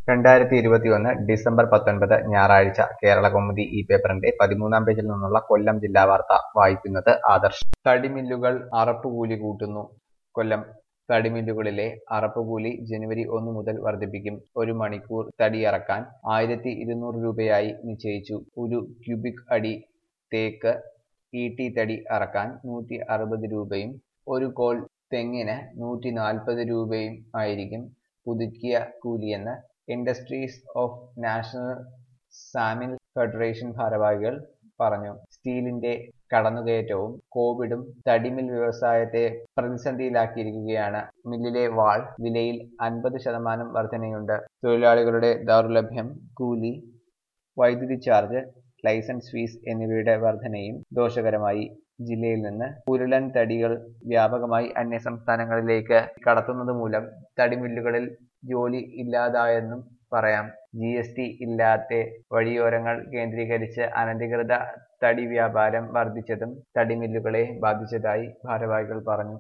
രണ്ടായിരത്തി ഇരുപത്തിയൊന്ന് ഡിസംബർ പത്തൊൻപത് ഞായറാഴ്ച കേരളകൗമുദി ഈ പേപ്പറിന്റെ പതിമൂന്നാം പേജിൽ നിന്നുള്ള കൊല്ലം ജില്ലാ വാർത്ത വായിക്കുന്നത് ആദർശ് തടിമില്ലുകൾ അറപ്പുകൂലി കൂട്ടുന്നു കൊല്ലം തടിമില്ലുകളിലെ അറപ്പുകൂലി ജനുവരി ഒന്ന് മുതൽ വർദ്ധിപ്പിക്കും ഒരു മണിക്കൂർ തടി ഇറക്കാൻ ആയിരത്തി ഇരുന്നൂറ് രൂപയായി നിശ്ചയിച്ചു ഒരു ക്യൂബിക് അടി തേക്ക് ഈട്ടി തടി അറക്കാൻ നൂറ്റി അറുപത് രൂപയും ഒരു കോൾ തെങ്ങിന് നൂറ്റി നാൽപ്പത് രൂപയും ആയിരിക്കും പുതുക്കിയ കൂലിയെന്ന് industries of national sawmill federation ഭാരവാഹികൾ പറഞ്ഞു സ്റ്റീലിന്റെ കടന്നുകയറ്റവും കോവിഡും തടിമിൽ വ്യവസായത്തെ പ്രതിസന്ധിയിലാക്കിയിരിക്കുകയാണ് മില്ലിലെ വാൾ വിലയിൽ അൻപത് ശതമാനം വർധനയുണ്ട് തൊഴിലാളികളുടെ ദൗർലഭ്യം കൂലി വൈദ്യുതി ചാർജ് ലൈസൻസ് ഫീസ് എന്നിവയുടെ വർധനയും ദോഷകരമായി ജില്ലയിൽ നിന്ന് ഉരുളൻ തടികൾ വ്യാപകമായി അന്യ സംസ്ഥാനങ്ങളിലേക്ക് കടത്തുന്നത് മൂലം തടിമില്ലുകളിൽ ജോലി ഇല്ലാതായെന്നും പറയാം ജി എസ് ടി ഇല്ലാത്ത വഴിയോരങ്ങൾ കേന്ദ്രീകരിച്ച് അനധികൃത തടി വ്യാപാരം വർദ്ധിച്ചതും തടിമില്ലുകളെ ബാധിച്ചതായി ഭാരവാഹികൾ പറഞ്ഞു